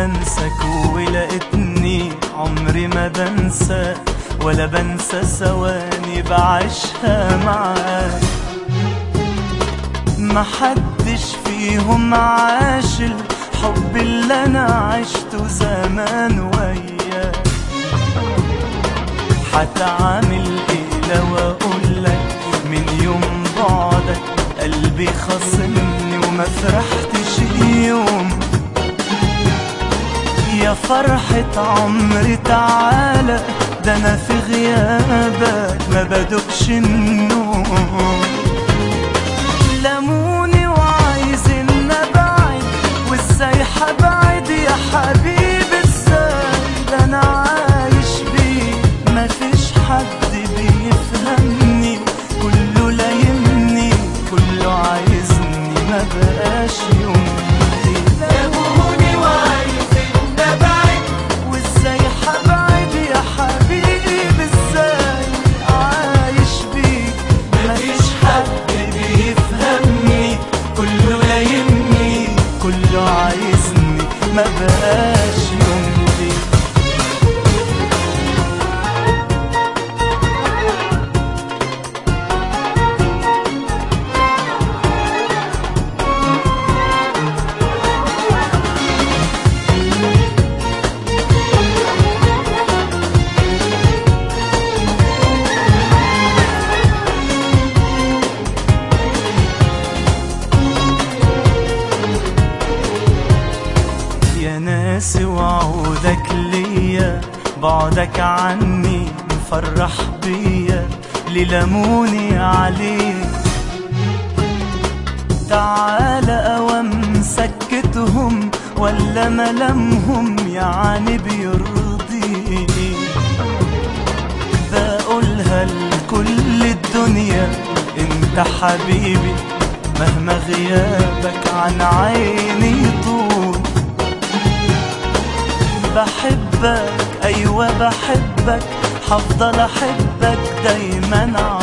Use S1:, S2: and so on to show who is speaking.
S1: انساك ولقيتني عمري ما بنسى ولا بنسى ثواني بعيشها معاك محدش فيهم عاش الحب اللي انا عشته زمان وياك هتعامل ايه لو اقولك من يوم بعدك قلبي خاصمني وما فرحتش يوم يا فرحة عمري تعالى ده انا في غيابك ما بدقش النوم لموني وعايزين نبعد وازاي حبعد يا حبيبي ازاي ده انا عايش بيه مفيش حد بيفهمني كله لايمني كله عايزني ما بقاش يومي
S2: لموني وعايزين نبعد
S1: وازاي حبعد يا حبيبي ازاي عايش بيك مفيش حد بيفهمني كله لايمني كله عايزني ما بقاش يومي يا ناس وعودك ليا بعدك عني مفرح بيا للموني عليك تعالى اوام سكتهم ولا ملامهم يعني بيرضيني بقولها لكل الدنيا انت حبيبي مهما غيابك عن عيني طول بحبك ايوه بحبك هفضل احبك دايما